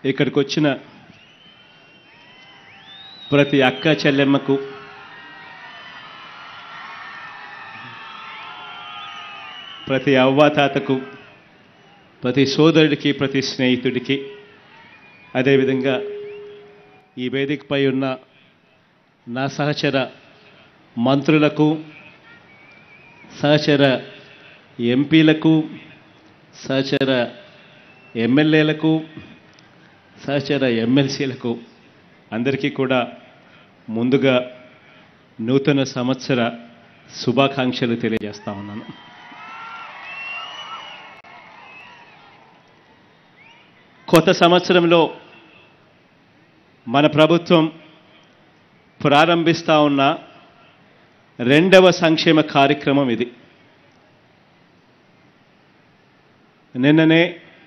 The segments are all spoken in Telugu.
ఇక్కడికి వచ్చిన ప్రతి అక్క చెల్లెమ్మకు ప్రతి అవ్వాతాతకు ప్రతి సోదరుడికి ప్రతి స్నేహితుడికి అదేవిధంగా ఈ వేదికపై ఉన్న నా సహచర మంత్రులకు సహచర ఎంపీలకు సహచర ఎమ్మెల్యేలకు సహచర ఎమ్మెల్సీలకు అందరికీ కూడా ముందుగా నూతన సంవత్సర శుభాకాంక్షలు తెలియజేస్తా ఉన్నాను కొత్త సంవత్సరంలో మన ప్రభుత్వం ప్రారంభిస్తా ఉన్న రెండవ సంక్షేమ కార్యక్రమం ఇది నిన్ననే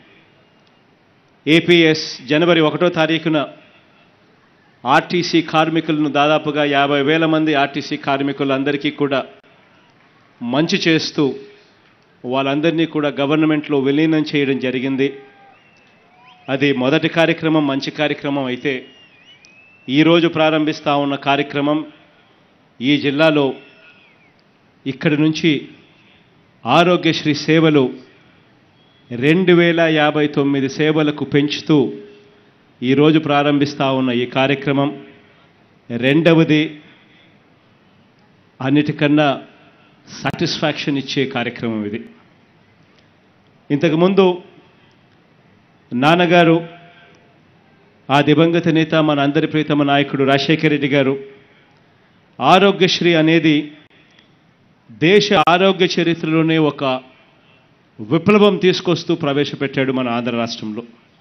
ఏపీఎస్ జనవరి ఒకటో తారీఖున ఆర్టీసీ కార్మికులను దాదాపుగా యాభై వేల మంది ఆర్టీసీ కార్మికులందరికీ కూడా మంచి చేస్తూ వాళ్ళందరినీ కూడా గవర్నమెంట్లో విలీనం చేయడం జరిగింది అది మొదటి కార్యక్రమం మంచి కార్యక్రమం అయితే ఈరోజు ప్రారంభిస్తా ఉన్న కార్యక్రమం ఈ జిల్లాలో ఇక్కడి నుంచి ఆరోగ్యశ్రీ సేవలు రెండు వేల యాభై తొమ్మిది సేవలకు పెంచుతూ ఈరోజు ప్రారంభిస్తా ఉన్న ఈ కార్యక్రమం రెండవది అన్నిటికన్నా సాటిస్ఫాక్షన్ ఇచ్చే కార్యక్రమం ఇది ఇంతకుముందు నాన్నగారు ఆ దివంగత నేత మన అందరి ప్రీతమ నాయకుడు రాజశేఖర రెడ్డి గారు ఆరోగ్యశ్రీ అనేది దేశ ఆరోగ్య చరిత్రలోనే ఒక విప్లవం తీసుకొస్తూ ప్రవేశపెట్టాడు మన ఆంధ్ర రాష్ట్రంలో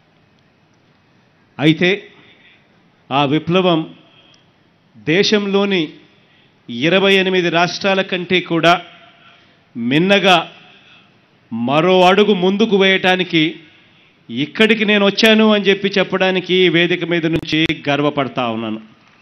అయితే ఆ విప్లవం దేశంలోని ఇరవై ఎనిమిది రాష్ట్రాల కంటే కూడా మిన్నగా మరో అడుగు ముందుకు వేయటానికి ఇక్కడికి నేను వచ్చాను అని చెప్పి చెప్పడానికి ఈ వేదిక మీద నుంచి గర్వపడతా ఉన్నాను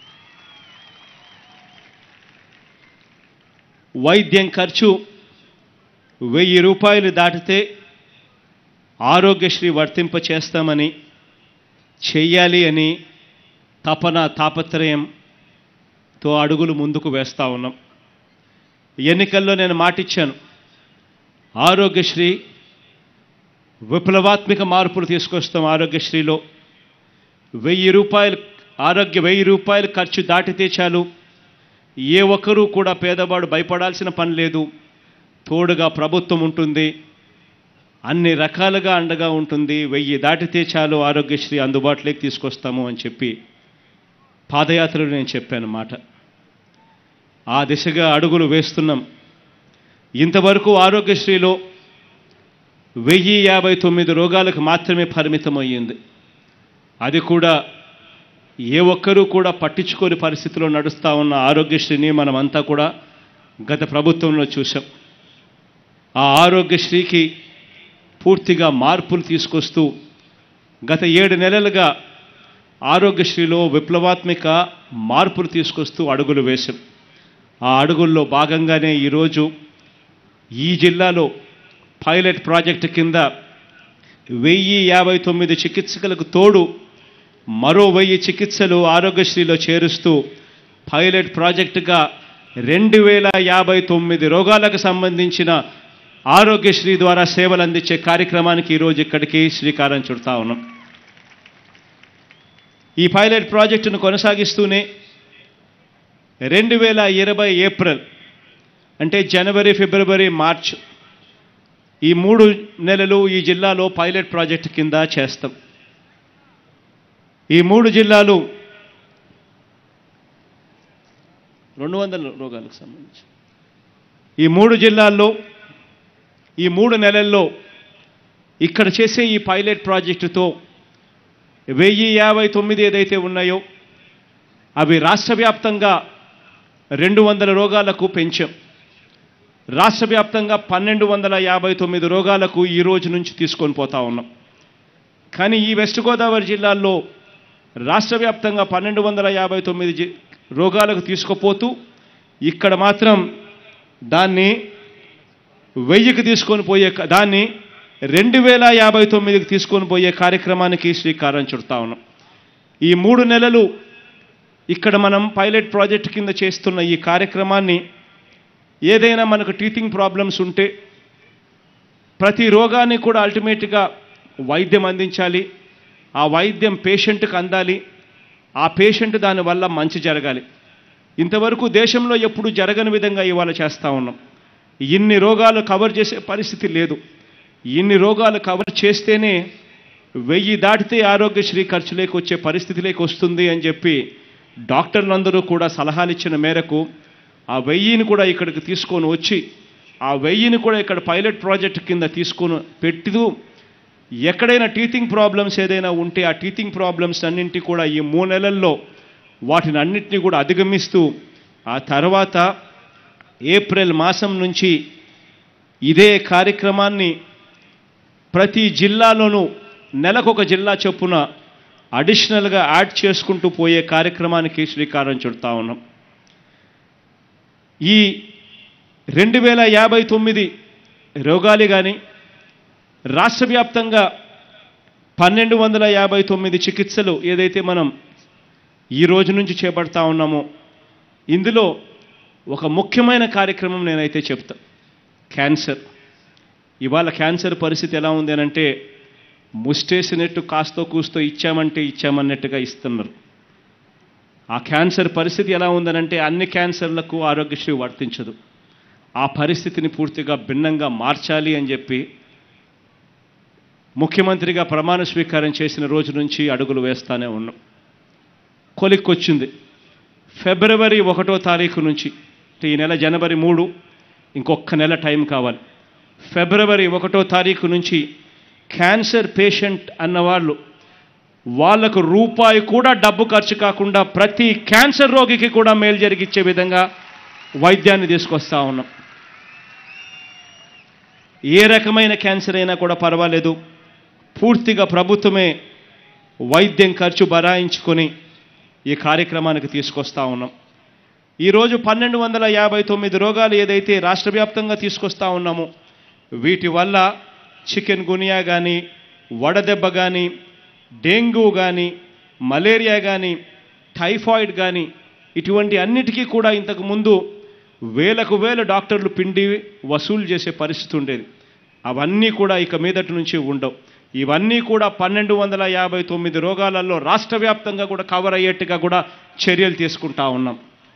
వైద్యం ఖర్చు వెయ్యి రూపాయలు దాటితే ఆరోగ్యశ్రీ వర్తింప చేస్తామని చెయ్యాలి అని తపన తాపత్రయంతో అడుగులు ముందుకు వేస్తా ఉన్నాం ఎన్నికల్లో నేను మాటిచ్చాను ఆరోగ్యశ్రీ విప్లవాత్మక మార్పులు తీసుకొస్తాం ఆరోగ్యశ్రీలో వెయ్యి రూపాయలు ఆరోగ్య వెయ్యి రూపాయలు ఖర్చు దాటితే చాలు ఏ ఒక్కరూ కూడా పేదవాడు భయపడాల్సిన పని లేదు తోడుగా ప్రభుత్వం ఉంటుంది అన్ని రకాలుగా అండగా ఉంటుంది వెయ్యి దాటితే చాలు ఆరోగ్యశ్రీ అందుబాటులోకి తీసుకొస్తాము అని చెప్పి పాదయాత్రలో నేను చెప్పాను మాట ఆ దిశగా అడుగులు వేస్తున్నాం ఇంతవరకు ఆరోగ్యశ్రీలో వెయ్యి యాభై తొమ్మిది రోగాలకు మాత్రమే పరిమితం అయ్యింది అది కూడా ఏ ఒక్కరూ కూడా పట్టించుకోని పరిస్థితిలో నడుస్తూ ఉన్న ఆరోగ్యశ్రీని మనమంతా కూడా గత ప్రభుత్వంలో చూసాం ఆ ఆరోగ్యశ్రీకి పూర్తిగా మార్పులు తీసుకొస్తూ గత ఏడు నెలలుగా ఆరోగ్యశ్రీలో విప్లవాత్మక మార్పులు తీసుకొస్తూ అడుగులు వేశాం ఆ అడుగుల్లో భాగంగానే ఈరోజు ఈ జిల్లాలో పైలట్ ప్రాజెక్టు కింద వెయ్యి యాభై తొమ్మిది చికిత్సకులకు తోడు మరో వెయ్యి చికిత్సలు ఆరోగ్యశ్రీలో చేరుస్తూ పైలట్ ప్రాజెక్టుగా రెండు వేల యాభై తొమ్మిది రోగాలకు సంబంధించిన ఆరోగ్యశ్రీ ద్వారా సేవలు అందించే కార్యక్రమానికి ఈరోజు ఇక్కడికి శ్రీకారం చుడతా ఉన్నాం ఈ పైలట్ ప్రాజెక్టును కొనసాగిస్తూనే రెండు వేల ఇరవై ఏప్రిల్ అంటే జనవరి ఫిబ్రవరి మార్చ్ ఈ మూడు నెలలు ఈ జిల్లాలో పైలట్ ప్రాజెక్ట్ కింద చేస్తాం ఈ మూడు జిల్లాలు రెండు వందల రోగాలకు సంబంధించి ఈ మూడు జిల్లాల్లో ఈ మూడు నెలల్లో ఇక్కడ చేసే ఈ పైలట్ ప్రాజెక్టుతో వెయ్యి యాభై తొమ్మిది ఏదైతే ఉన్నాయో అవి రాష్ట్ర వ్యాప్తంగా రెండు వందల రోగాలకు పెంచాం రాష్ట్ర వ్యాప్తంగా పన్నెండు వందల యాభై తొమ్మిది రోగాలకు ఈ రోజు నుంచి తీసుకొని పోతా ఉన్నాం కానీ ఈ వెస్ట్ గోదావరి జిల్లాల్లో రాష్ట్ర వ్యాప్తంగా పన్నెండు వందల యాభై తొమ్మిది జి- రోగాలకు తీసుకుపోతూ ఇక్కడ మాత్రం దాన్ని వెయ్యికి తీసుకొని పోయే క- దాన్ని రెండు వేల యాభై తొమ్మిదికి తీసుకొని పోయే కార్యక్రమానికి శ్రీకారం చుడతా ఉన్నాం ఈ మూడు నెలలు ఇక్కడ మనం పైలట్ ప్రాజెక్ట్ కింద చేస్తున్న ఈ కార్యక్రమాన్ని ఏదైనా మనకు టీచింగ్ ప్రాబ్లమ్స్ ఉంటే ప్రతి రోగాన్ని కూడా అల్టిమేట్గా వైద్యం అందించాలి ఆ వైద్యం పేషెంట్కి అందాలి ఆ పేషెంట్ దానివల్ల మంచి జరగాలి ఇంతవరకు దేశంలో ఎప్పుడు జరగని విధంగా ఇవాళ చేస్తూ ఉన్నాం ఇన్ని రోగాలు కవర్ చేసే పరిస్థితి లేదు ఇన్ని రోగాలు కవర్ చేస్తేనే వెయ్యి దాటితే ఆరోగ్యశ్రీ ఖర్చులేకి వచ్చే పరిస్థితిలోకి వస్తుంది అని చెప్పి డాక్టర్లందరూ కూడా సలహాలు ఇచ్చిన మేరకు ఆ వెయ్యిని కూడా ఇక్కడికి తీసుకొని వచ్చి ఆ వెయ్యిని కూడా ఇక్కడ పైలట్ ప్రాజెక్ట్ కింద తీసుకొని పెట్టిదు ఎక్కడైనా టీచింగ్ ప్రాబ్లమ్స్ ఏదైనా ఉంటే ఆ టీచింగ్ ప్రాబ్లమ్స్ అన్నింటి కూడా ఈ మూడు నెలల్లో వాటిని అన్నింటినీ కూడా అధిగమిస్తూ ఆ తర్వాత ఏప్రిల్ మాసం నుంచి ఇదే కార్యక్రమాన్ని ప్రతి జిల్లాలోనూ నెలకొక జిల్లా చొప్పున అడిషనల్గా యాడ్ చేసుకుంటూ పోయే కార్యక్రమానికి శ్రీకారం చుడతా ఉన్నాం ఈ రెండు వేల యాభై తొమ్మిది రోగాలు కానీ రాష్ట్ర వ్యాప్తంగా పన్నెండు వందల యాభై తొమ్మిది చికిత్సలు ఏదైతే మనం ఈ రోజు నుంచి చేపడతా ఉన్నామో ఇందులో ఒక ముఖ్యమైన కార్యక్రమం నేనైతే చెప్తా క్యాన్సర్ ఇవాళ క్యాన్సర్ పరిస్థితి ఎలా ఉంది అని అంటే ముస్టేసినట్టు కాస్తో కూస్తో ఇచ్చామంటే ఇచ్చామన్నట్టుగా ఇస్తున్నారు ఆ క్యాన్సర్ పరిస్థితి ఎలా ఉందనంటే అన్ని క్యాన్సర్లకు ఆరోగ్యశ్రీ వర్తించదు ఆ పరిస్థితిని పూర్తిగా భిన్నంగా మార్చాలి అని చెప్పి ముఖ్యమంత్రిగా ప్రమాణ స్వీకారం చేసిన రోజు నుంచి అడుగులు వేస్తానే ఉన్నాం కొలిక్కొచ్చింది ఫిబ్రవరి ఒకటో తారీఖు నుంచి అంటే ఈ నెల జనవరి మూడు ఇంకొక నెల టైం కావాలి ఫిబ్రవరి ఒకటో తారీఖు నుంచి క్యాన్సర్ పేషెంట్ అన్నవాళ్ళు వాళ్లకు రూపాయి కూడా డబ్బు ఖర్చు కాకుండా ప్రతి క్యాన్సర్ రోగికి కూడా మేలు జరిగించే విధంగా వైద్యాన్ని తీసుకొస్తా ఉన్నాం ఏ రకమైన క్యాన్సర్ అయినా కూడా పర్వాలేదు పూర్తిగా ప్రభుత్వమే వైద్యం ఖర్చు బరాయించుకొని ఈ కార్యక్రమానికి తీసుకొస్తా ఉన్నాం ఈరోజు పన్నెండు వందల యాభై తొమ్మిది రోగాలు ఏదైతే రాష్ట్ర వ్యాప్తంగా తీసుకొస్తా ఉన్నామో వీటి వల్ల చికెన్ గునియా కానీ వడదెబ్బ కానీ డెంగ్యూ కానీ మలేరియా కానీ టైఫాయిడ్ కానీ ఇటువంటి అన్నిటికీ కూడా ఇంతకు ముందు వేలకు వేల డాక్టర్లు పిండి వసూలు చేసే పరిస్థితి ఉండేది అవన్నీ కూడా ఇక మీదటి నుంచి ఉండవు ఇవన్నీ కూడా పన్నెండు వందల యాభై తొమ్మిది రోగాలలో రాష్ట్ర వ్యాప్తంగా కూడా కవర్ అయ్యేట్టుగా కూడా చర్యలు తీసుకుంటా ఉన్నాం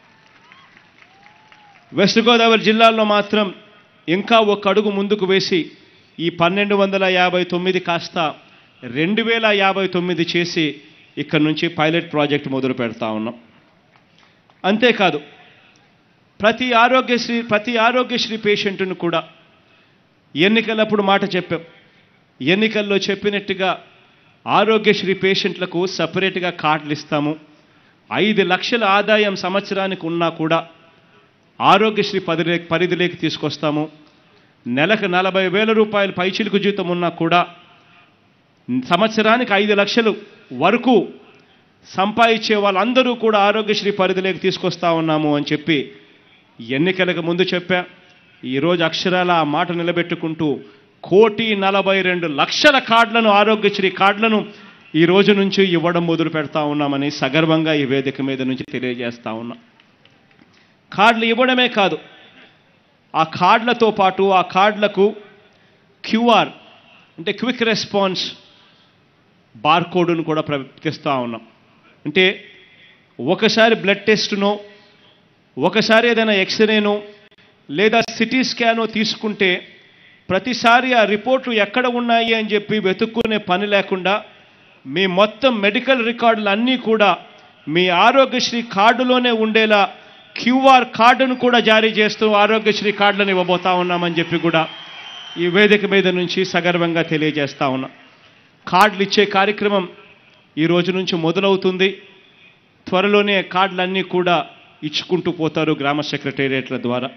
వెస్ట్ గోదావరి జిల్లాలో మాత్రం ఇంకా ఒక అడుగు ముందుకు వేసి ఈ పన్నెండు వందల యాభై తొమ్మిది కాస్త రెండు వేల యాభై తొమ్మిది చేసి ఇక్కడ నుంచి పైలట్ ప్రాజెక్ట్ మొదలు పెడతా ఉన్నాం అంతేకాదు ప్రతి ఆరోగ్యశ్రీ ప్రతి ఆరోగ్యశ్రీ పేషెంట్ను కూడా ఎన్నికలప్పుడు మాట చెప్పాం ఎన్నికల్లో చెప్పినట్టుగా ఆరోగ్యశ్రీ పేషెంట్లకు సపరేట్గా కార్డులు ఇస్తాము ఐదు లక్షల ఆదాయం సంవత్సరానికి ఉన్నా కూడా ఆరోగ్యశ్రీ పరిధి పరిధిలోకి తీసుకొస్తాము నెలకు నలభై వేల రూపాయల పైచిలుకు జీతం ఉన్నా కూడా సంవత్సరానికి ఐదు లక్షలు వరకు సంపాదించే వాళ్ళందరూ కూడా ఆరోగ్యశ్రీ పరిధిలోకి తీసుకొస్తా ఉన్నాము అని చెప్పి ఎన్నికలకు ముందు చెప్పా ఈరోజు అక్షరాల ఆ మాట నిలబెట్టుకుంటూ కోటి నలభై రెండు లక్షల కార్డులను ఆరోగ్యశ్రీ కార్డులను ఈ రోజు నుంచి ఇవ్వడం మొదలు పెడతా ఉన్నామని సగర్వంగా ఈ వేదిక మీద నుంచి తెలియజేస్తా ఉన్నా కార్డులు ఇవ్వడమే కాదు ఆ కార్డులతో పాటు ఆ కార్డులకు క్యూఆర్ అంటే క్విక్ రెస్పాన్స్ బార్కోడ్ను కూడా ప్రకటిస్తూ ఉన్నాం అంటే ఒకసారి బ్లడ్ టెస్ట్నో ఒకసారి ఏదైనా ఎక్స్రేనో లేదా సిటీ స్కానో తీసుకుంటే ప్రతిసారి ఆ రిపోర్ట్లు ఎక్కడ ఉన్నాయి అని చెప్పి వెతుక్కునే పని లేకుండా మీ మొత్తం మెడికల్ రికార్డులు అన్నీ కూడా మీ ఆరోగ్యశ్రీ కార్డులోనే ఉండేలా క్యూఆర్ కార్డును కూడా జారీ చేస్తూ ఆరోగ్యశ్రీ కార్డులను ఇవ్వబోతా ఉన్నామని చెప్పి కూడా ఈ వేదిక మీద నుంచి సగర్వంగా తెలియజేస్తా ఉన్నా కార్డులు ఇచ్చే కార్యక్రమం ఈ రోజు నుంచి మొదలవుతుంది త్వరలోనే కార్డులన్నీ కూడా ఇచ్చుకుంటూ పోతారు గ్రామ సెక్రటేరియట్ల ద్వారా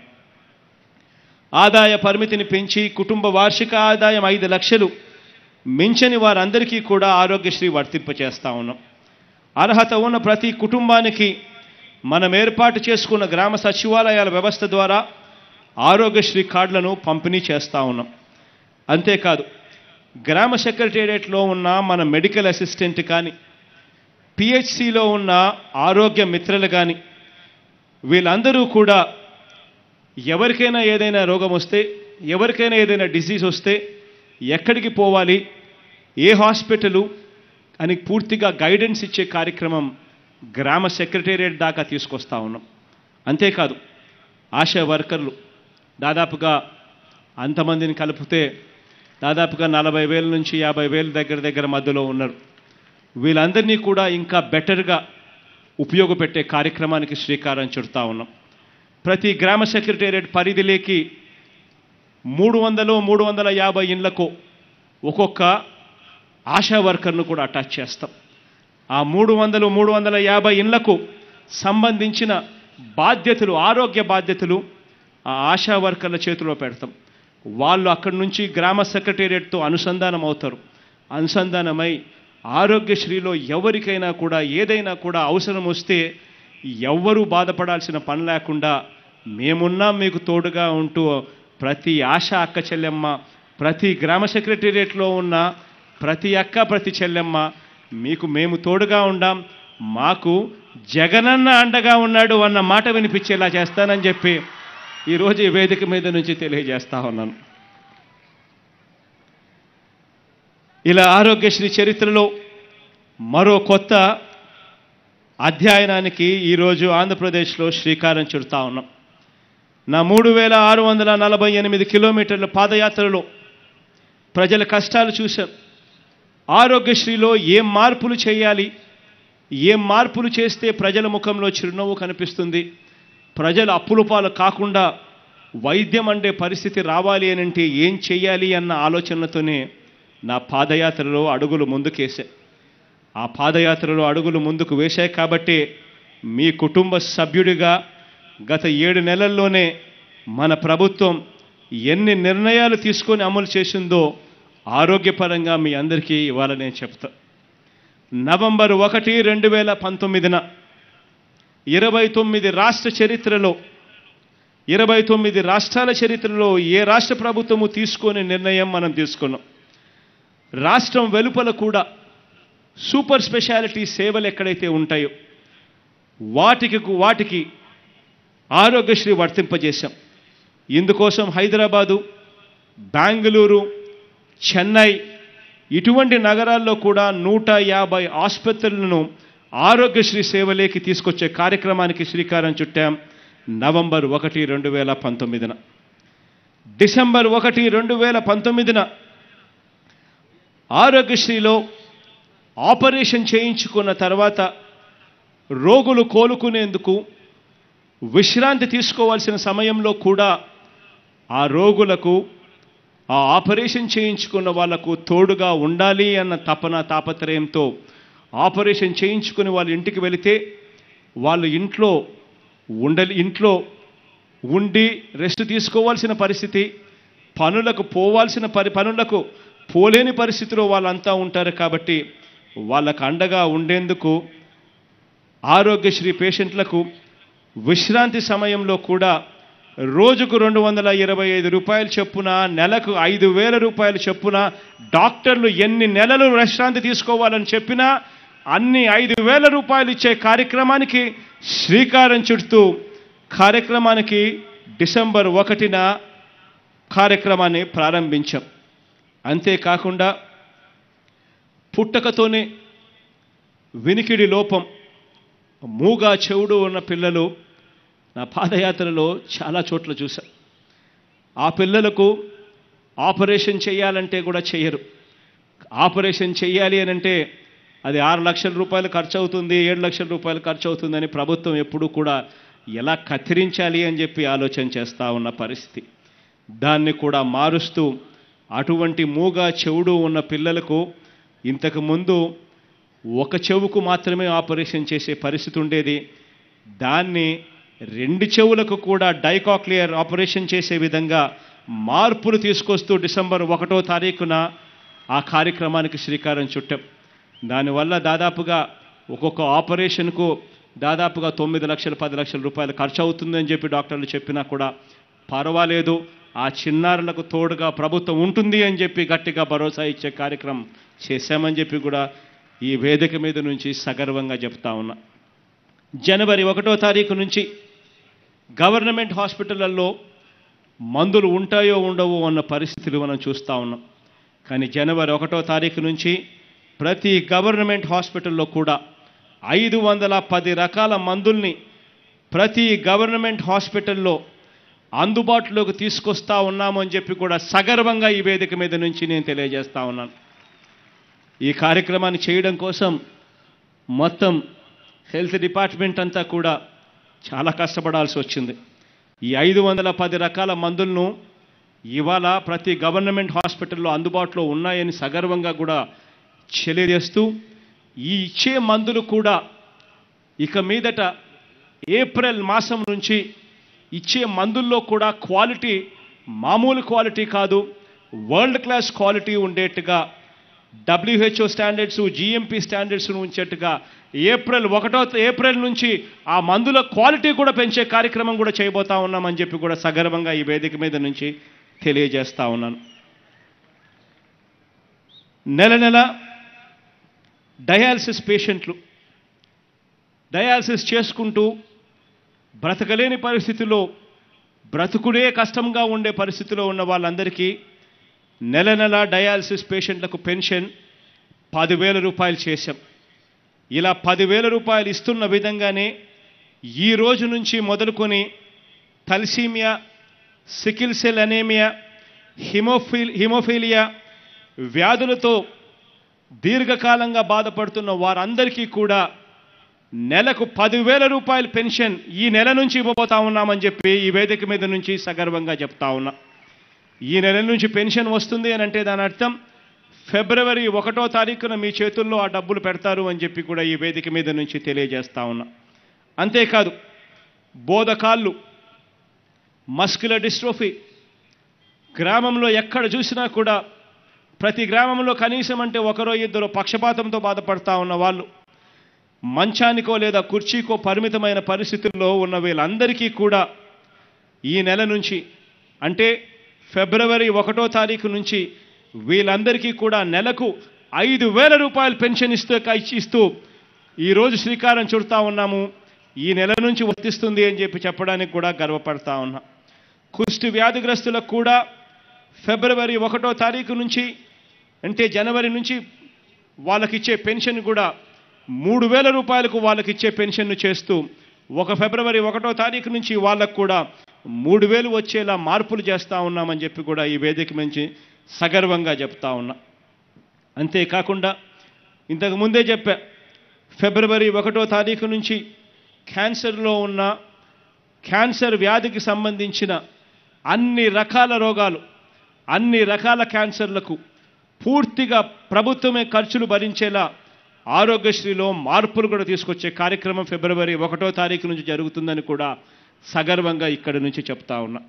ఆదాయ పరిమితిని పెంచి కుటుంబ వార్షిక ఆదాయం ఐదు లక్షలు మించని వారందరికీ కూడా ఆరోగ్యశ్రీ వర్తింపచేస్తా ఉన్నాం అర్హత ఉన్న ప్రతి కుటుంబానికి మనం ఏర్పాటు చేసుకున్న గ్రామ సచివాలయాల వ్యవస్థ ద్వారా ఆరోగ్యశ్రీ కార్డులను పంపిణీ చేస్తా ఉన్నాం అంతేకాదు గ్రామ సెక్రటేరియట్లో ఉన్న మన మెడికల్ అసిస్టెంట్ కానీ పిహెచ్సిలో ఉన్న ఆరోగ్య మిత్రులు కానీ వీళ్ళందరూ కూడా ఎవరికైనా ఏదైనా రోగం వస్తే ఎవరికైనా ఏదైనా డిసీజ్ వస్తే ఎక్కడికి పోవాలి ఏ హాస్పిటలు అని పూర్తిగా గైడెన్స్ ఇచ్చే కార్యక్రమం గ్రామ సెక్రటేరియట్ దాకా తీసుకొస్తా ఉన్నాం అంతేకాదు ఆశా వర్కర్లు దాదాపుగా అంతమందిని కలిపితే దాదాపుగా నలభై వేల నుంచి యాభై వేల దగ్గర దగ్గర మధ్యలో ఉన్నారు వీళ్ళందరినీ కూడా ఇంకా బెటర్గా ఉపయోగపెట్టే కార్యక్రమానికి శ్రీకారం చుడతా ఉన్నాం ప్రతి గ్రామ సెక్రటేరియట్ పరిధిలోకి మూడు వందలు మూడు వందల యాభై ఇండ్లకు ఒక్కొక్క ఆశా వర్కర్ను కూడా అటాచ్ చేస్తాం ఆ మూడు వందలు మూడు వందల యాభై ఇండ్లకు సంబంధించిన బాధ్యతలు ఆరోగ్య బాధ్యతలు ఆ ఆశా వర్కర్ల చేతిలో పెడతాం వాళ్ళు అక్కడి నుంచి గ్రామ సెక్రటేరియట్తో అనుసంధానం అవుతారు అనుసంధానమై ఆరోగ్యశ్రీలో ఎవరికైనా కూడా ఏదైనా కూడా అవసరం వస్తే ఎవ్వరూ బాధపడాల్సిన పని లేకుండా మేమున్నాం మీకు తోడుగా ఉంటూ ప్రతి ఆశ అక్క చెల్లెమ్మ ప్రతి గ్రామ సెక్రటేరియట్లో ఉన్న ప్రతి అక్క ప్రతి చెల్లెమ్మ మీకు మేము తోడుగా ఉండాం మాకు జగనన్న అండగా ఉన్నాడు అన్న మాట వినిపించేలా చేస్తానని చెప్పి ఈరోజు ఈ వేదిక మీద నుంచి తెలియజేస్తా ఉన్నాను ఇలా ఆరోగ్యశ్రీ చరిత్రలో మరో కొత్త అధ్యయనానికి ఈరోజు ఆంధ్రప్రదేశ్లో శ్రీకారం చుడతా ఉన్నాం నా మూడు వేల ఆరు వందల నలభై ఎనిమిది కిలోమీటర్ల పాదయాత్రలో ప్రజల కష్టాలు చూశాం ఆరోగ్యశ్రీలో ఏం మార్పులు చేయాలి ఏం మార్పులు చేస్తే ప్రజల ముఖంలో చిరునవ్వు కనిపిస్తుంది ప్రజలు అప్పుల పాలు కాకుండా వైద్యం అంటే పరిస్థితి రావాలి అని అంటే ఏం చేయాలి అన్న ఆలోచనతోనే నా పాదయాత్రలో అడుగులు ముందుకేసా ఆ పాదయాత్రలో అడుగులు ముందుకు వేశాయి కాబట్టి మీ కుటుంబ సభ్యుడిగా గత ఏడు నెలల్లోనే మన ప్రభుత్వం ఎన్ని నిర్ణయాలు తీసుకొని అమలు చేసిందో ఆరోగ్యపరంగా మీ అందరికీ ఇవాళ నేను చెప్తా నవంబర్ ఒకటి రెండు వేల పంతొమ్మిదిన ఇరవై తొమ్మిది రాష్ట్ర చరిత్రలో ఇరవై తొమ్మిది రాష్ట్రాల చరిత్రలో ఏ రాష్ట్ర ప్రభుత్వము తీసుకునే నిర్ణయం మనం తీసుకున్నాం రాష్ట్రం వెలుపల కూడా సూపర్ స్పెషాలిటీ సేవలు ఎక్కడైతే ఉంటాయో వాటికి వాటికి ఆరోగ్యశ్రీ వర్తింపజేశాం ఇందుకోసం హైదరాబాదు బెంగళూరు చెన్నై ఇటువంటి నగరాల్లో కూడా నూట యాభై ఆసుపత్రులను ఆరోగ్యశ్రీ సేవలేకి తీసుకొచ్చే కార్యక్రమానికి శ్రీకారం చుట్టాం నవంబర్ ఒకటి రెండు వేల పంతొమ్మిదిన డిసెంబర్ ఒకటి రెండు వేల పంతొమ్మిదిన ఆరోగ్యశ్రీలో ఆపరేషన్ చేయించుకున్న తర్వాత రోగులు కోలుకునేందుకు విశ్రాంతి తీసుకోవాల్సిన సమయంలో కూడా ఆ రోగులకు ఆ ఆపరేషన్ చేయించుకున్న వాళ్లకు తోడుగా ఉండాలి అన్న తపన తాపత్రయంతో ఆపరేషన్ చేయించుకుని వాళ్ళ ఇంటికి వెళితే వాళ్ళు ఇంట్లో ఉండలి ఇంట్లో ఉండి రెస్ట్ తీసుకోవాల్సిన పరిస్థితి పనులకు పోవాల్సిన పరి పనులకు పోలేని పరిస్థితిలో వాళ్ళంతా ఉంటారు కాబట్టి వాళ్ళకు అండగా ఉండేందుకు ఆరోగ్యశ్రీ పేషెంట్లకు విశ్రాంతి సమయంలో కూడా రోజుకు రెండు వందల ఇరవై ఐదు రూపాయలు చొప్పున నెలకు ఐదు వేల రూపాయలు చొప్పున డాక్టర్లు ఎన్ని నెలలు విశ్రాంతి తీసుకోవాలని చెప్పినా అన్ని ఐదు వేల రూపాయలు ఇచ్చే కార్యక్రమానికి శ్రీకారం చుడుతూ కార్యక్రమానికి డిసెంబర్ ఒకటిన కార్యక్రమాన్ని ప్రారంభించాం అంతేకాకుండా పుట్టకతోనే వినికిడి లోపం మూగా చెవుడు ఉన్న పిల్లలు నా పాదయాత్రలో చాలా చోట్ల చూశా ఆ పిల్లలకు ఆపరేషన్ చేయాలంటే కూడా చేయరు ఆపరేషన్ చేయాలి అని అంటే అది ఆరు లక్షల రూపాయలు ఖర్చు అవుతుంది ఏడు లక్షల రూపాయలు ఖర్చు అవుతుందని ప్రభుత్వం ఎప్పుడూ కూడా ఎలా కత్తిరించాలి అని చెప్పి ఆలోచన చేస్తూ ఉన్న పరిస్థితి దాన్ని కూడా మారుస్తూ అటువంటి మూగా చెవుడు ఉన్న పిల్లలకు ఇంతకు ముందు ఒక చెవుకు మాత్రమే ఆపరేషన్ చేసే పరిస్థితి ఉండేది దాన్ని రెండు చెవులకు కూడా డైకాక్లియర్ ఆపరేషన్ చేసే విధంగా మార్పులు తీసుకొస్తూ డిసెంబర్ ఒకటో తారీఖున ఆ కార్యక్రమానికి శ్రీకారం చుట్టాం దానివల్ల దాదాపుగా ఒక్కొక్క ఆపరేషన్కు దాదాపుగా తొమ్మిది లక్షలు పది లక్షల రూపాయలు ఖర్చు అవుతుందని చెప్పి డాక్టర్లు చెప్పినా కూడా పర్వాలేదు ఆ చిన్నారులకు తోడుగా ప్రభుత్వం ఉంటుంది అని చెప్పి గట్టిగా భరోసా ఇచ్చే కార్యక్రమం చేశామని చెప్పి కూడా ఈ వేదిక మీద నుంచి సగర్వంగా చెప్తా ఉన్నా జనవరి ఒకటో తారీఖు నుంచి గవర్నమెంట్ హాస్పిటళ్లలో మందులు ఉంటాయో ఉండవో అన్న పరిస్థితులు మనం చూస్తూ ఉన్నాం కానీ జనవరి ఒకటో తారీఖు నుంచి ప్రతి గవర్నమెంట్ హాస్పిటల్లో కూడా ఐదు వందల పది రకాల మందుల్ని ప్రతి గవర్నమెంట్ హాస్పిటల్లో అందుబాటులోకి తీసుకొస్తా ఉన్నాము అని చెప్పి కూడా సగర్వంగా ఈ వేదిక మీద నుంచి నేను తెలియజేస్తా ఉన్నాను ఈ కార్యక్రమాన్ని చేయడం కోసం మొత్తం హెల్త్ డిపార్ట్మెంట్ అంతా కూడా చాలా కష్టపడాల్సి వచ్చింది ఈ ఐదు వందల పది రకాల మందులను ఇవాళ ప్రతి గవర్నమెంట్ హాస్పిటల్లో అందుబాటులో ఉన్నాయని సగర్వంగా కూడా తెలియజేస్తూ ఈ ఇచ్చే మందులు కూడా ఇక మీదట ఏప్రిల్ మాసం నుంచి ఇచ్చే మందుల్లో కూడా క్వాలిటీ మామూలు క్వాలిటీ కాదు వరల్డ్ క్లాస్ క్వాలిటీ ఉండేట్టుగా డబ్ల్యూహెచ్ఓ స్టాండర్డ్స్ జిఎంపీ స్టాండర్డ్స్ ఉంచేట్టుగా ఏప్రిల్ ఒకటో ఏప్రిల్ నుంచి ఆ మందుల క్వాలిటీ కూడా పెంచే కార్యక్రమం కూడా చేయబోతా ఉన్నామని చెప్పి కూడా సగర్వంగా ఈ వేదిక మీద నుంచి తెలియజేస్తా ఉన్నాను నెల నెల డయాలసిస్ పేషెంట్లు డయాలసిస్ చేసుకుంటూ బ్రతకలేని పరిస్థితిలో బ్రతుకుడే కష్టంగా ఉండే పరిస్థితిలో ఉన్న వాళ్ళందరికీ నెల నెల డయాలసిస్ పేషెంట్లకు పెన్షన్ పదివేల రూపాయలు చేశాం ఇలా పదివేల రూపాయలు ఇస్తున్న విధంగానే ఈ రోజు నుంచి మొదలుకొని తల్సీమియా సికిల్ సెల్ అనేమియా హిమోఫిల్ హిమోఫీలియా వ్యాధులతో దీర్ఘకాలంగా బాధపడుతున్న వారందరికీ కూడా నెలకు పదివేల రూపాయల పెన్షన్ ఈ నెల నుంచి ఇవ్వబోతా ఉన్నామని చెప్పి ఈ వేదిక మీద నుంచి సగర్వంగా చెప్తా ఉన్నా ఈ నెల నుంచి పెన్షన్ వస్తుంది అని అంటే దాని అర్థం ఫిబ్రవరి ఒకటో తారీఖున మీ చేతుల్లో ఆ డబ్బులు పెడతారు అని చెప్పి కూడా ఈ వేదిక మీద నుంచి తెలియజేస్తా ఉన్నా అంతేకాదు బోధకాళ్ళు మస్కులర్ డిస్ట్రోఫీ గ్రామంలో ఎక్కడ చూసినా కూడా ప్రతి గ్రామంలో కనీసం అంటే ఒకరో ఇద్దరు పక్షపాతంతో బాధపడతా ఉన్న వాళ్ళు మంచానికో లేదా కుర్చీకో పరిమితమైన పరిస్థితుల్లో ఉన్న వీళ్ళందరికీ కూడా ఈ నెల నుంచి అంటే ఫిబ్రవరి ఒకటో తారీఖు నుంచి వీళ్ళందరికీ కూడా నెలకు ఐదు వేల రూపాయలు పెన్షన్ ఇస్తూ ఇస్తూ ఈరోజు శ్రీకారం చుడతా ఉన్నాము ఈ నెల నుంచి వర్తిస్తుంది అని చెప్పి చెప్పడానికి కూడా గర్వపడతా ఉన్నా కుష్టి వ్యాధిగ్రస్తులకు కూడా ఫిబ్రవరి ఒకటో తారీఖు నుంచి అంటే జనవరి నుంచి వాళ్ళకిచ్చే పెన్షన్ కూడా మూడు వేల రూపాయలకు వాళ్ళకి ఇచ్చే పెన్షన్ను చేస్తూ ఒక ఫిబ్రవరి ఒకటో తారీఖు నుంచి వాళ్ళకు కూడా మూడు వేలు వచ్చేలా మార్పులు చేస్తూ ఉన్నామని చెప్పి కూడా ఈ వేదిక నుంచి సగర్వంగా చెప్తా ఉన్నా అంతేకాకుండా ఇంతకు ముందే చెప్పా ఫిబ్రవరి ఒకటో తారీఖు నుంచి క్యాన్సర్లో ఉన్న క్యాన్సర్ వ్యాధికి సంబంధించిన అన్ని రకాల రోగాలు అన్ని రకాల క్యాన్సర్లకు పూర్తిగా ప్రభుత్వమే ఖర్చులు భరించేలా ఆరోగ్యశ్రీలో మార్పులు కూడా తీసుకొచ్చే కార్యక్రమం ఫిబ్రవరి ఒకటో తారీఖు నుంచి జరుగుతుందని కూడా సగర్వంగా ఇక్కడి నుంచి చెప్తా ఉన్నా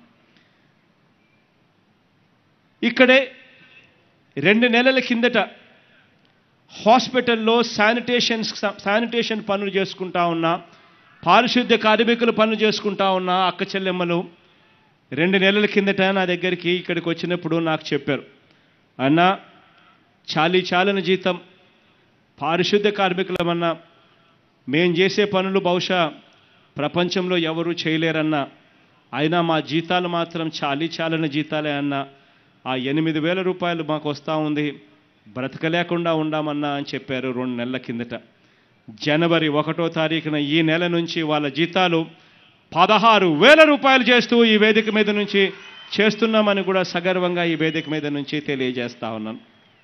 ఇక్కడే రెండు నెలల కిందట హాస్పిటల్లో శానిటేషన్ శానిటేషన్ పనులు చేసుకుంటా ఉన్నా పారిశుద్ధ్య కార్మికులు పనులు చేసుకుంటా ఉన్న అక్క చెల్లెమ్మలు రెండు నెలల కిందట నా దగ్గరికి ఇక్కడికి వచ్చినప్పుడు నాకు చెప్పారు అన్న చాలీ చాలని జీతం పారిశుద్ధ్య కార్మికులమన్నా మేం చేసే పనులు బహుశా ప్రపంచంలో ఎవరూ చేయలేరన్నా అయినా మా జీతాలు మాత్రం చాలీ చాలని జీతాలే అన్న ఆ ఎనిమిది వేల రూపాయలు మాకు వస్తూ ఉంది బ్రతకలేకుండా ఉండామన్నా అని చెప్పారు రెండు నెలల కిందట జనవరి ఒకటో తారీఖున ఈ నెల నుంచి వాళ్ళ జీతాలు పదహారు వేల రూపాయలు చేస్తూ ఈ వేదిక మీద నుంచి చేస్తున్నామని కూడా సగర్వంగా ఈ వేదిక మీద నుంచి తెలియజేస్తా ఉన్నాను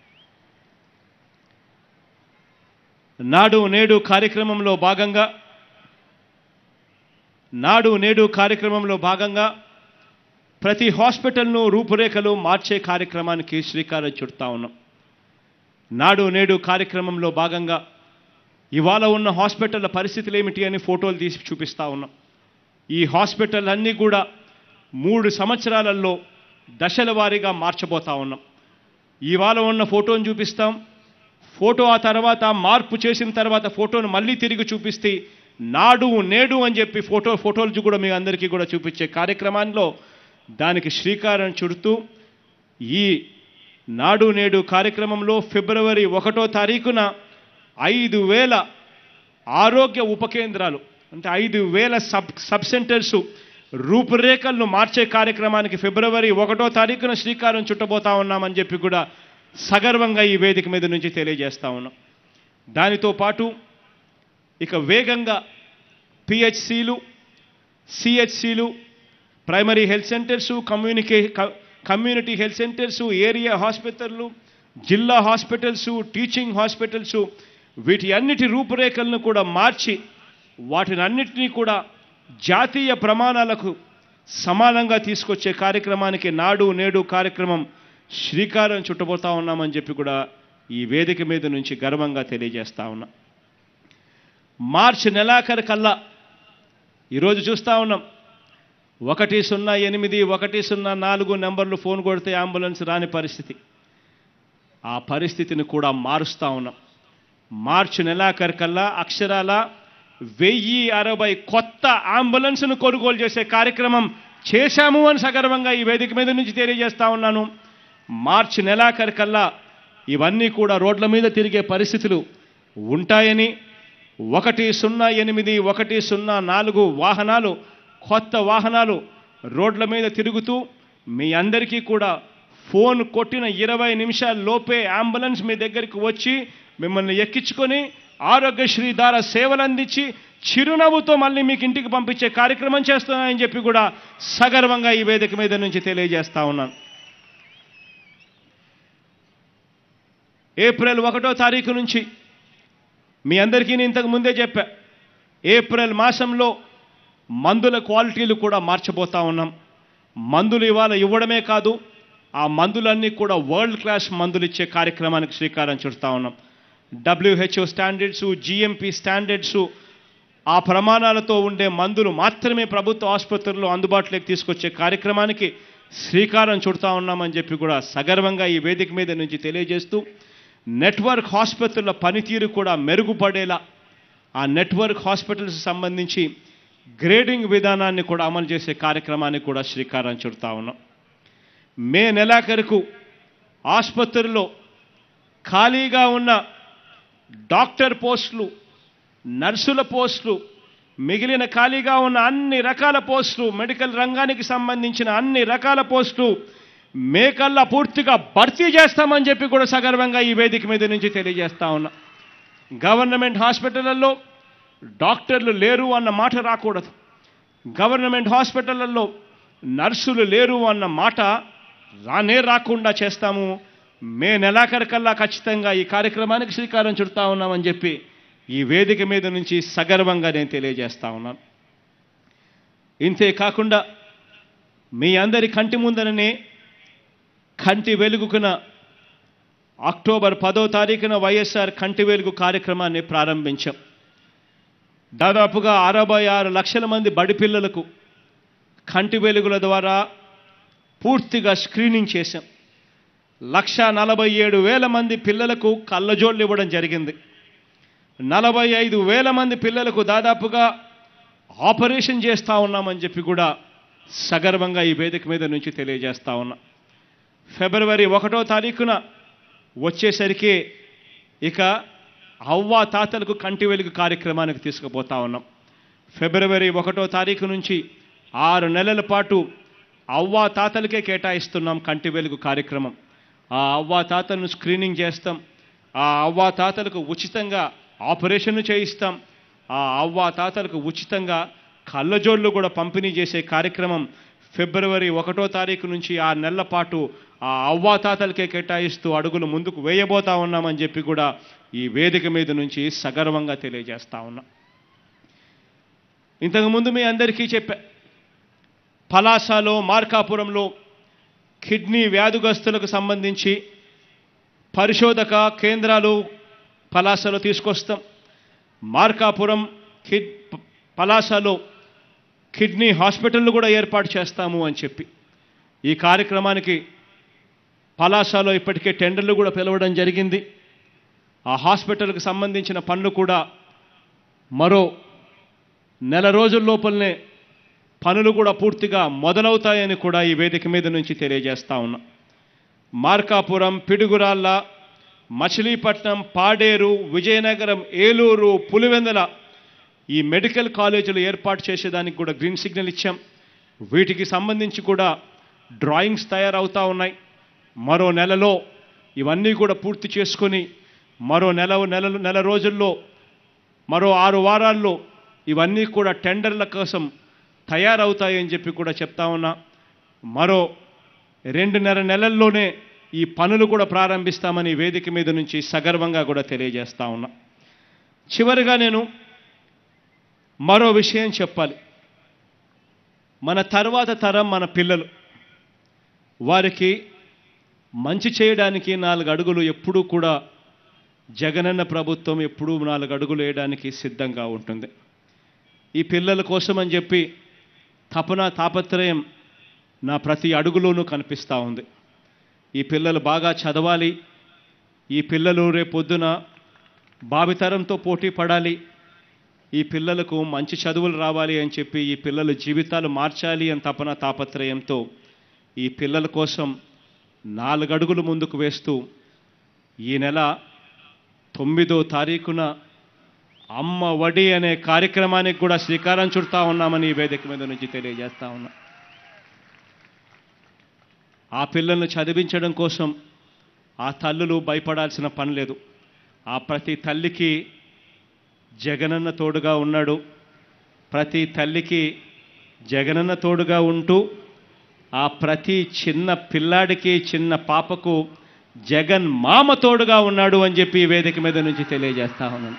నాడు నేడు కార్యక్రమంలో భాగంగా నాడు నేడు కార్యక్రమంలో భాగంగా ప్రతి హాస్పిటల్ను రూపురేఖలు మార్చే కార్యక్రమానికి శ్రీకారం చుడతా ఉన్నాం నాడు నేడు కార్యక్రమంలో భాగంగా ఇవాళ ఉన్న హాస్పిటల్ల పరిస్థితులు ఏమిటి అని ఫోటోలు తీసి చూపిస్తా ఉన్నాం ఈ హాస్పిటల్ అన్నీ కూడా మూడు సంవత్సరాలలో దశల వారీగా మార్చబోతా ఉన్నాం ఇవాళ ఉన్న ఫోటోను చూపిస్తాం ఫోటో ఆ తర్వాత మార్పు చేసిన తర్వాత ఫోటోను మళ్ళీ తిరిగి చూపిస్తే నాడు నేడు అని చెప్పి ఫోటో ఫోటోలు కూడా మీ అందరికీ కూడా చూపించే కార్యక్రమాల్లో దానికి శ్రీకారం చుడుతూ ఈ నాడు నేడు కార్యక్రమంలో ఫిబ్రవరి ఒకటో తారీఖున ఐదు వేల ఆరోగ్య ఉపకేంద్రాలు అంటే ఐదు వేల సబ్ సబ్ సెంటర్స్ రూపురేఖలను మార్చే కార్యక్రమానికి ఫిబ్రవరి ఒకటో తారీఖున శ్రీకారం చుట్టబోతా ఉన్నామని చెప్పి కూడా సగర్వంగా ఈ వేదిక మీద నుంచి తెలియజేస్తా ఉన్నాం దానితో పాటు ఇక వేగంగా పిహెచ్సిలు సిహెచ్సిలు ప్రైమరీ హెల్త్ సెంటర్సు కమ్యూనికే క- కమ్యూనిటీ హెల్త్ సెంటర్సు ఏరియా హాస్పిటళ్ళు జిల్లా హాస్పిటల్సు టీచింగ్ హాస్పిటల్సు వీటి అన్నిటి రూపురేఖలను కూడా మార్చి వాటిని అన్నిటినీ కూడా జాతీయ ప్రమాణాలకు సమానంగా తీసుకొచ్చే కార్యక్రమానికి నాడు నేడు కార్యక్రమం శ్రీకారం చుట్టబోతా ఉన్నామని చెప్పి కూడా ఈ వేదిక మీద నుంచి గర్వంగా తెలియజేస్తా ఉన్నా మార్చి నెలాఖరు కల్లా ఈరోజు చూస్తా ఉన్నాం ఒకటి సున్నా ఎనిమిది ఒకటి సున్నా నాలుగు నెంబర్లు ఫోన్ కొడితే అంబులెన్స్ రాని పరిస్థితి ఆ పరిస్థితిని కూడా మారుస్తా ఉన్నాం మార్చి నెలాఖరు కల్లా అక్షరాల వెయ్యి అరవై కొత్త అంబులెన్స్ను కొనుగోలు చేసే కార్యక్రమం చేశాము అని సగర్వంగా ఈ వేదిక మీద నుంచి తెలియజేస్తా ఉన్నాను మార్చి నెలాఖరు కల్లా ఇవన్నీ కూడా రోడ్ల మీద తిరిగే పరిస్థితులు ఉంటాయని ఒకటి సున్నా ఎనిమిది ఒకటి సున్నా నాలుగు వాహనాలు కొత్త వాహనాలు రోడ్ల మీద తిరుగుతూ మీ అందరికీ కూడా ఫోన్ కొట్టిన ఇరవై నిమిషాల లోపే అంబులెన్స్ మీ దగ్గరికి వచ్చి మిమ్మల్ని ఎక్కించుకొని ఆరోగ్యశ్రీ ద్వారా సేవలు అందించి చిరునవ్వుతో మళ్ళీ మీకు ఇంటికి పంపించే కార్యక్రమం చేస్తున్నానని చెప్పి కూడా సగర్వంగా ఈ వేదిక మీద నుంచి తెలియజేస్తా ఉన్నాను ఏప్రిల్ ఒకటో తారీఖు నుంచి మీ అందరికీ నేను ఇంతకు ముందే చెప్పా ఏప్రిల్ మాసంలో మందుల క్వాలిటీలు కూడా మార్చబోతా ఉన్నాం మందులు ఇవాళ ఇవ్వడమే కాదు ఆ మందులన్నీ కూడా వరల్డ్ క్లాస్ మందులు ఇచ్చే కార్యక్రమానికి శ్రీకారం చుడతా ఉన్నాం డబ్ల్యూహెచ్ఓ స్టాండర్డ్స్ జిఎంపి స్టాండర్డ్స్ ఆ ప్రమాణాలతో ఉండే మందులు మాత్రమే ప్రభుత్వ ఆసుపత్రుల్లో అందుబాటులోకి తీసుకొచ్చే కార్యక్రమానికి శ్రీకారం చుడతా ఉన్నామని చెప్పి కూడా సగర్వంగా ఈ వేదిక మీద నుంచి తెలియజేస్తూ నెట్వర్క్ ఆసుపత్రుల పనితీరు కూడా మెరుగుపడేలా ఆ నెట్వర్క్ హాస్పిటల్స్ సంబంధించి గ్రేడింగ్ విధానాన్ని కూడా అమలు చేసే కార్యక్రమానికి కూడా శ్రీకారం చుడతా ఉన్నాం మే నెలాఖరుకు ఆసుపత్రుల్లో ఖాళీగా ఉన్న డాక్టర్ పోస్టులు నర్సుల పోస్టులు మిగిలిన ఖాళీగా ఉన్న అన్ని రకాల పోస్టులు మెడికల్ రంగానికి సంబంధించిన అన్ని రకాల పోస్టులు మేకల్లా పూర్తిగా భర్తీ చేస్తామని చెప్పి కూడా సగర్వంగా ఈ వేదిక మీద నుంచి తెలియజేస్తా ఉన్నా గవర్నమెంట్ హాస్పిటళ్లలో డాక్టర్లు లేరు అన్న మాట రాకూడదు గవర్నమెంట్ హాస్పిటళ్లలో నర్సులు లేరు అన్న మాట రానే రాకుండా చేస్తాము మే నెలాఖరికల్లా ఖచ్చితంగా ఈ కార్యక్రమానికి శ్రీకారం చుడతా ఉన్నామని చెప్పి ఈ వేదిక మీద నుంచి సగర్వంగా నేను తెలియజేస్తా ఉన్నాను ఇంతే కాకుండా మీ అందరి కంటి ముందరనే కంటి వెలుగుకున అక్టోబర్ పదో తారీఖున వైఎస్ఆర్ కంటి వెలుగు కార్యక్రమాన్ని ప్రారంభించాం దాదాపుగా అరవై ఆరు లక్షల మంది బడి పిల్లలకు కంటి వెలుగుల ద్వారా పూర్తిగా స్క్రీనింగ్ చేశాం లక్ష నలభై ఏడు వేల మంది పిల్లలకు కళ్ళజోళ్ళు ఇవ్వడం జరిగింది నలభై ఐదు వేల మంది పిల్లలకు దాదాపుగా ఆపరేషన్ చేస్తూ ఉన్నామని చెప్పి కూడా సగర్వంగా ఈ వేదిక మీద నుంచి తెలియజేస్తా ఉన్నా ఫిబ్రవరి ఒకటో తారీఖున వచ్చేసరికి ఇక అవ్వా తాతలకు కంటి వెలుగు కార్యక్రమానికి తీసుకుపోతా ఉన్నాం ఫిబ్రవరి ఒకటో తారీఖు నుంచి ఆరు నెలల పాటు అవ్వా తాతలకే కేటాయిస్తున్నాం కంటి వెలుగు కార్యక్రమం ఆ అవ్వా తాతలను స్క్రీనింగ్ చేస్తాం ఆ అవ్వా తాతలకు ఉచితంగా ఆపరేషన్ చేయిస్తాం ఆ అవ్వా తాతలకు ఉచితంగా కళ్ళజోళ్ళు కూడా పంపిణీ చేసే కార్యక్రమం ఫిబ్రవరి ఒకటో తారీఖు నుంచి ఆ నెలల పాటు ఆ అవ్వా తాతలకే కేటాయిస్తూ అడుగులు ముందుకు వేయబోతా ఉన్నామని చెప్పి కూడా ఈ వేదిక మీద నుంచి సగర్వంగా తెలియజేస్తా ఉన్నా ఇంతకుముందు మీ అందరికీ చెప్పా పలాసలో మార్కాపురంలో కిడ్నీ వ్యాధిగ్రస్తులకు సంబంధించి పరిశోధక కేంద్రాలు పలాసలో తీసుకొస్తాం మార్కాపురం కిడ్ పలాసలో కిడ్నీ హాస్పిటల్ను కూడా ఏర్పాటు చేస్తాము అని చెప్పి ఈ కార్యక్రమానికి పలాసలో ఇప్పటికే టెండర్లు కూడా పిలవడం జరిగింది ఆ హాస్పిటల్కి సంబంధించిన పనులు కూడా మరో నెల రోజుల లోపలనే పనులు కూడా పూర్తిగా మొదలవుతాయని కూడా ఈ వేదిక మీద నుంచి తెలియజేస్తా ఉన్నా మార్కాపురం పిడుగురాళ్ళ మచిలీపట్నం పాడేరు విజయనగరం ఏలూరు పులివెందల ఈ మెడికల్ కాలేజీలు ఏర్పాటు చేసేదానికి కూడా గ్రీన్ సిగ్నల్ ఇచ్చాం వీటికి సంబంధించి కూడా డ్రాయింగ్స్ తయారవుతా ఉన్నాయి మరో నెలలో ఇవన్నీ కూడా పూర్తి చేసుకొని మరో నెల నెల నెల రోజుల్లో మరో ఆరు వారాల్లో ఇవన్నీ కూడా టెండర్ల కోసం తయారవుతాయని చెప్పి కూడా చెప్తా ఉన్నా మరో రెండున్నర నెలల్లోనే ఈ పనులు కూడా ప్రారంభిస్తామని వేదిక మీద నుంచి సగర్వంగా కూడా తెలియజేస్తా ఉన్నా చివరిగా నేను మరో విషయం చెప్పాలి మన తర్వాత తరం మన పిల్లలు వారికి మంచి చేయడానికి నాలుగు అడుగులు ఎప్పుడూ కూడా జగనన్న ప్రభుత్వం ఎప్పుడూ నాలుగు అడుగులు వేయడానికి సిద్ధంగా ఉంటుంది ఈ పిల్లల కోసం అని చెప్పి తపన తాపత్రయం నా ప్రతి అడుగులోనూ కనిపిస్తూ ఉంది ఈ పిల్లలు బాగా చదవాలి ఈ పిల్లలు రేపొద్దున భావితరంతో పోటీ పడాలి ఈ పిల్లలకు మంచి చదువులు రావాలి అని చెప్పి ఈ పిల్లల జీవితాలు మార్చాలి అని తపన తాపత్రయంతో ఈ పిల్లల కోసం నాలుగు అడుగులు ముందుకు వేస్తూ ఈ నెల తొమ్మిదో తారీఖున అమ్మ వడి అనే కార్యక్రమానికి కూడా శ్రీకారం చుడతా ఉన్నామని ఈ వేదిక మీద నుంచి తెలియజేస్తా ఉన్నా ఆ పిల్లల్ని చదివించడం కోసం ఆ తల్లులు భయపడాల్సిన పని లేదు ఆ ప్రతి తల్లికి జగనన్న తోడుగా ఉన్నాడు ప్రతి తల్లికి జగనన్న తోడుగా ఉంటూ ఆ ప్రతి చిన్న పిల్లాడికి చిన్న పాపకు జగన్ మామ తోడుగా ఉన్నాడు అని చెప్పి ఈ వేదిక మీద నుంచి తెలియజేస్తా ఉన్నాను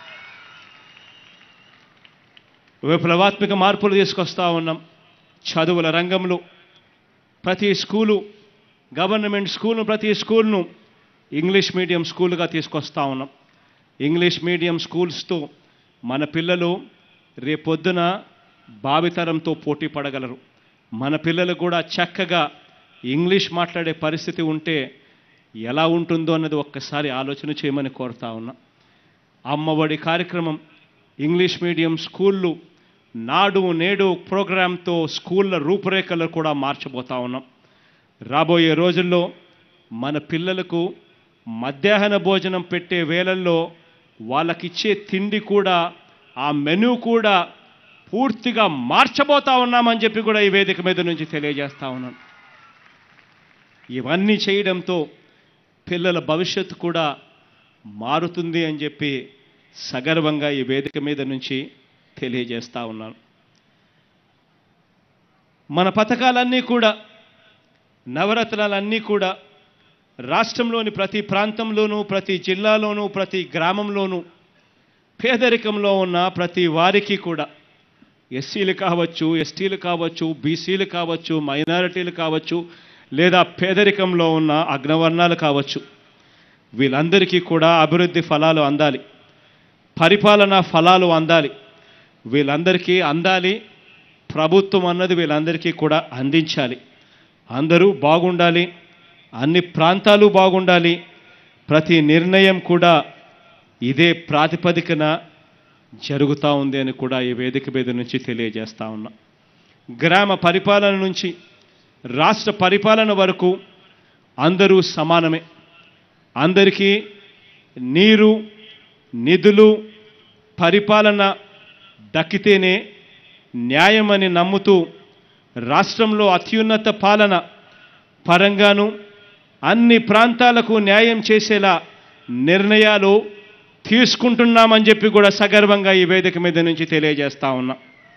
విప్లవాత్మక మార్పులు తీసుకొస్తా ఉన్నాం చదువుల రంగంలో ప్రతి స్కూలు గవర్నమెంట్ స్కూల్ను ప్రతి స్కూల్ను ఇంగ్లీష్ మీడియం స్కూల్గా తీసుకొస్తా ఉన్నాం ఇంగ్లీష్ మీడియం స్కూల్స్తో మన పిల్లలు రేపొద్దున భావితరంతో పోటీ పడగలరు మన పిల్లలు కూడా చక్కగా ఇంగ్లీష్ మాట్లాడే పరిస్థితి ఉంటే ఎలా ఉంటుందో అన్నది ఒక్కసారి ఆలోచన చేయమని కోరుతా ఉన్నా అమ్మఒడి కార్యక్రమం ఇంగ్లీష్ మీడియం స్కూళ్ళు నాడు నేడు ప్రోగ్రాంతో స్కూళ్ళ రూపురేఖలు కూడా మార్చబోతా ఉన్నాం రాబోయే రోజుల్లో మన పిల్లలకు మధ్యాహ్న భోజనం పెట్టే వేళల్లో వాళ్ళకిచ్చే తిండి కూడా ఆ మెనూ కూడా పూర్తిగా మార్చబోతా ఉన్నామని చెప్పి కూడా ఈ వేదిక మీద నుంచి తెలియజేస్తా ఉన్నాను ఇవన్నీ చేయడంతో పిల్లల భవిష్యత్తు కూడా మారుతుంది అని చెప్పి సగర్వంగా ఈ వేదిక మీద నుంచి తెలియజేస్తా ఉన్నాను మన పథకాలన్నీ కూడా నవరత్నాలన్నీ కూడా రాష్ట్రంలోని ప్రతి ప్రాంతంలోనూ ప్రతి జిల్లాలోనూ ప్రతి గ్రామంలోనూ పేదరికంలో ఉన్న ప్రతి వారికి కూడా ఎస్సీలు కావచ్చు ఎస్టీలు కావచ్చు బీసీలు కావచ్చు మైనారిటీలు కావచ్చు లేదా పేదరికంలో ఉన్న అగ్నవర్ణాలు కావచ్చు వీళ్ళందరికీ కూడా అభివృద్ధి ఫలాలు అందాలి పరిపాలన ఫలాలు అందాలి వీళ్ళందరికీ అందాలి ప్రభుత్వం అన్నది వీళ్ళందరికీ కూడా అందించాలి అందరూ బాగుండాలి అన్ని ప్రాంతాలు బాగుండాలి ప్రతి నిర్ణయం కూడా ఇదే ప్రాతిపదికన జరుగుతూ ఉంది అని కూడా ఈ వేదిక మీద నుంచి తెలియజేస్తా ఉన్నా గ్రామ పరిపాలన నుంచి రాష్ట్ర పరిపాలన వరకు అందరూ సమానమే అందరికీ నీరు నిధులు పరిపాలన దక్కితేనే న్యాయమని నమ్ముతూ రాష్ట్రంలో అత్యున్నత పాలన పరంగాను అన్ని ప్రాంతాలకు న్యాయం చేసేలా నిర్ణయాలు తీసుకుంటున్నామని చెప్పి కూడా సగర్వంగా ఈ వేదిక మీద నుంచి తెలియజేస్తా ఉన్నా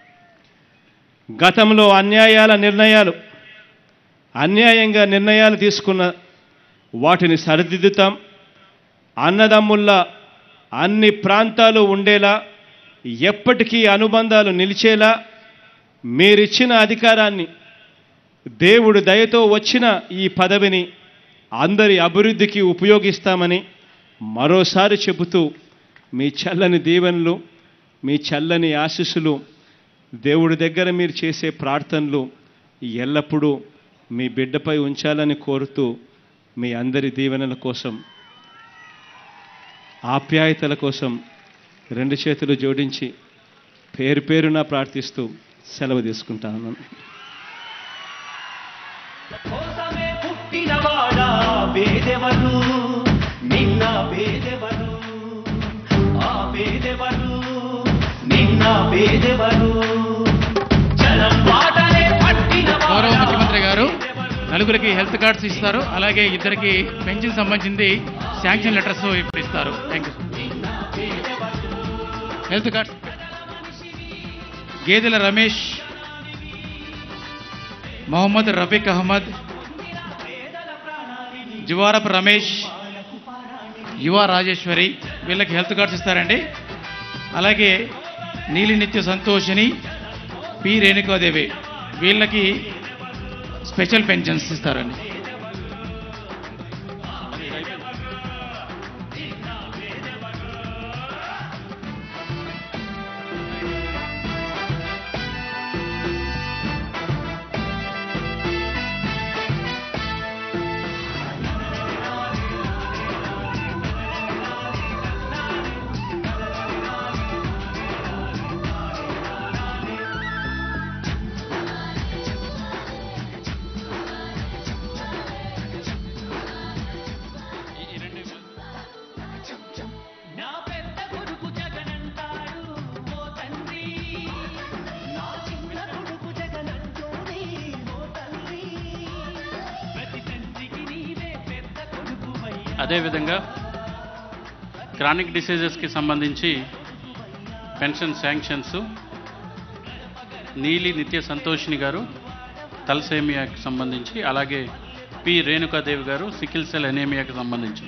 గతంలో అన్యాయాల నిర్ణయాలు అన్యాయంగా నిర్ణయాలు తీసుకున్న వాటిని సరిదిద్దుతాం అన్నదమ్ముల్లా అన్ని ప్రాంతాలు ఉండేలా ఎప్పటికీ అనుబంధాలు నిలిచేలా మీరిచ్చిన అధికారాన్ని దేవుడు దయతో వచ్చిన ఈ పదవిని అందరి అభివృద్ధికి ఉపయోగిస్తామని మరోసారి చెబుతూ మీ చల్లని దీవెనలు మీ చల్లని ఆశీస్సులు దేవుడి దగ్గర మీరు చేసే ప్రార్థనలు ఎల్లప్పుడూ మీ బిడ్డపై ఉంచాలని కోరుతూ మీ అందరి దీవెనల కోసం ఆప్యాయతల కోసం రెండు చేతులు జోడించి పేరు పేరున ప్రార్థిస్తూ సెలవు తీసుకుంటా ఉన్నాను కోసమే పుట్టినవాడా పేదెవరు నిన్న పేదెవరు ఆ పేదెవరు నిన్న పేదెవరు జనం మాటలే పట్టినవాడా గౌరవ ముఖ్యమంత్రి గారు నలుగురికి హెల్త్ కార్డ్స్ ఇస్తారు అలాగే ఇద్దరికి పెన్షన్ సంబంధించింది శాంక్షన్ లెటర్స్ ఇప్పుడు ఇస్తారు థ్యాంక్ యూ హెల్త్ కార్డ్స్ గేదెల రమేష్ మొహమ్మద్ రఫీక్ అహ్మద్ జువారపు రమేష్ యువ రాజేశ్వరి వీళ్ళకి హెల్త్ కార్డ్స్ ఇస్తారండి అలాగే నీలి నిత్య సంతోషిని పి రేణుకాదేవి వీళ్ళకి స్పెషల్ పెన్షన్స్ ఇస్తారండి నా పెద్ద కొడుకు జగనంటాడు ఓ తండ్రి నా చిన్న కొడుకు జగనంటోనే ఓ తల్లి ప్రతి తండ్రికి నీవే పెద్ద కొడుకు అదేవిధంగా క్రానిక్ డిసీజెస్కి సంబంధించి పెన్షన్ శాంక్షన్స్ నీలి నిత్య సంతోషిని గారు తలసేమియాకి సంబంధించి అలాగే పి రేణుకాదేవి గారు సికిల్ సెల్ ఎనేమియాకి సంబంధించి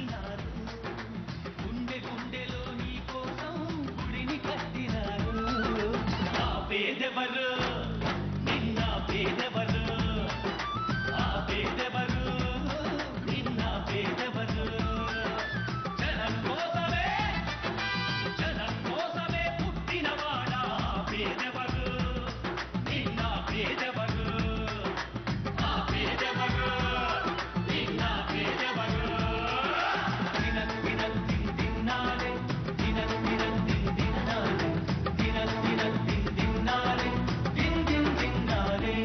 ఆ పేదెవరు నిన్న పేదెవరు ఆ పేదెవరు నిన్న పేదెవరు జనం కోసమే జనం కోసమే పుట్టినవాడా పేదెవరు నిన్న పేదెవరు ఆ పేదెవరు నిన్న పేదెవరు తినను తినను తిన్నాలే తినను తినను తిన్నాలే తినను తినను తిన్నాలే తిన్ తిన్ తిన్నాలే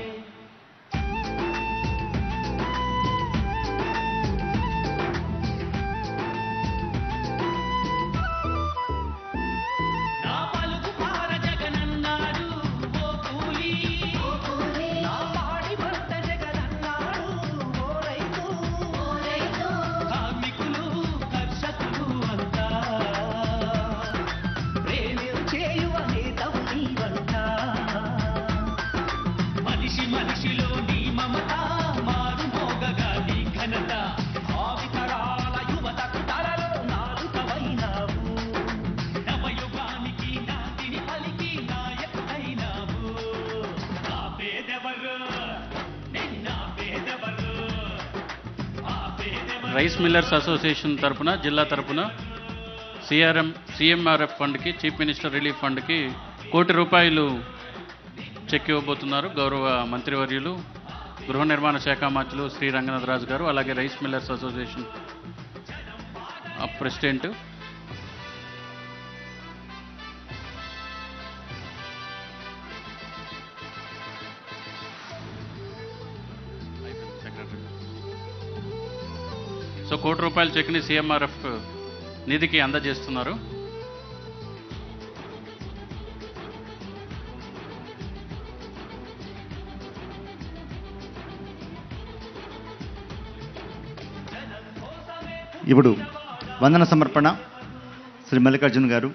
నా పలుకు పార జగనన్నాడు ఓ కూలి నా పాడి భర్త జగనన్నాడు ఓ రైతు కార్మికులు కర్షకులు అంతా ప్రేమించేయువ నేతవు నీవంట మనిషి మనిషిలో నీ మమత మారు మోగగా నీ ఘనత భావితరాల యువతకు తలలో నాలుకవైనావు నవయుగానికి నాటిని పలికి నాయకుడైనావు ఆ పేదెవరు నిన్న పేదెవరు ఆ పేదెవరు రైస్ మిల్లర్స్ అసోసియేషన్ తరపున జిల్లా తరపున సిఆర్ఎం సిఎంఆర్ఎఫ్ ఫండ్కి చీఫ్ మినిస్టర్ రిలీఫ్ ఫండ్కి కోటి రూపాయలు చెక్ ఇవ్వబోతున్నారు గౌరవ మంత్రివర్యులు గృహ నిర్మాణ శాఖ మంత్రులు శ్రీ రంగనాథరాజు గారు అలాగే రైస్ మిల్లర్స్ అసోసియేషన్ ఆ ప్రెసిడెంట్ సో కోటి రూపాయల చెక్ని సీఎంఆర్ఎఫ్ నిధికి అందజేస్తున్నారు ఇప్పుడు వందన సమర్పణ శ్రీ మల్లికార్జున్ గారు